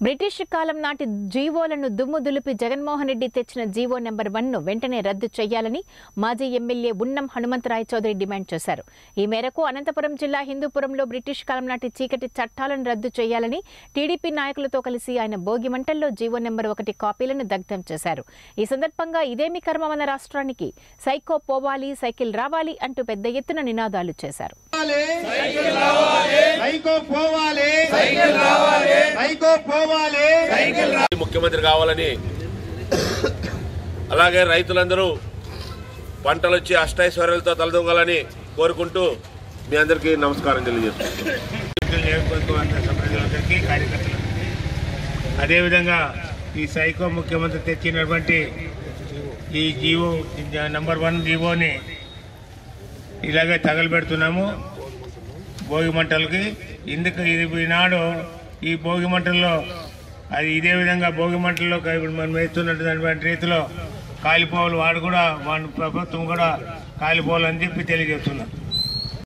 British కాలం నాటి జీవోలను దుమ్ము దులిపి జగన్మోహన్ రెడ్డి తెచ్చిన జీవో నెంబర్ వన్ ను వెంటనే రద్దు చేయాలని మాజీ ఎమ్మెల్యే ఉన్నం హనుమంతరాయ చౌదరి డిమాండ్ చేశారు ఈ మేరకు అనంతపురం జిల్లా హిందూపురంలో బ్రిటిష్ కాలం నాటి చీకటి చట్టాలను రద్దు చేయాలని టీడీపీ నాయకులతో కలిసి ఆయన భోగి మంటల్లో జీవో నెంబర్ ఒకటి కాపీలను దగ్ధం చేశారు ఈ సందర్భంగా ఇదేమి కర్మ మన రాష్ట్రానికి సైకో పోవాలి సైకిల్ రావాలి అంటూ పెద్ద ఎత్తున నినాదాలు చేశారు సైకో పోవాలి సైకో పోవాలి ముఖ్యమంత్రి కావాలని అలాగే రైతులందరూ పంటలు వచ్చి అష్టైశ్వర్యాలతో తలదొంగాలని కోరుకుంటూ మీ అందరికీ నమస్కారం తెలియజేస్తున్నాను నియోజకవర్గ ప్రజలందరికీ కార్యకర్తలందరికీ అదేవిధంగా ఈ సైకో ముఖ్యమంత్రి తెచ్చినటువంటి ఈ జీవో నంబర్ వన్ జీవోని ఇలాగే తగలబెడుతున్నాము భోగి మంటలకి ఇందుకు ఇది ఈనాడు ఈ భోగి మంటల్లో అది ఇదే విధంగా భోగి మంటల్లో ఇప్పుడు మనం వేస్తున్నటువంటి రీతిలో కాలిపోవాలి వాడు కూడా వాడి ప్రభుత్వం కూడా కాలిపోవాలని చెప్పి తెలియజేస్తున్నాం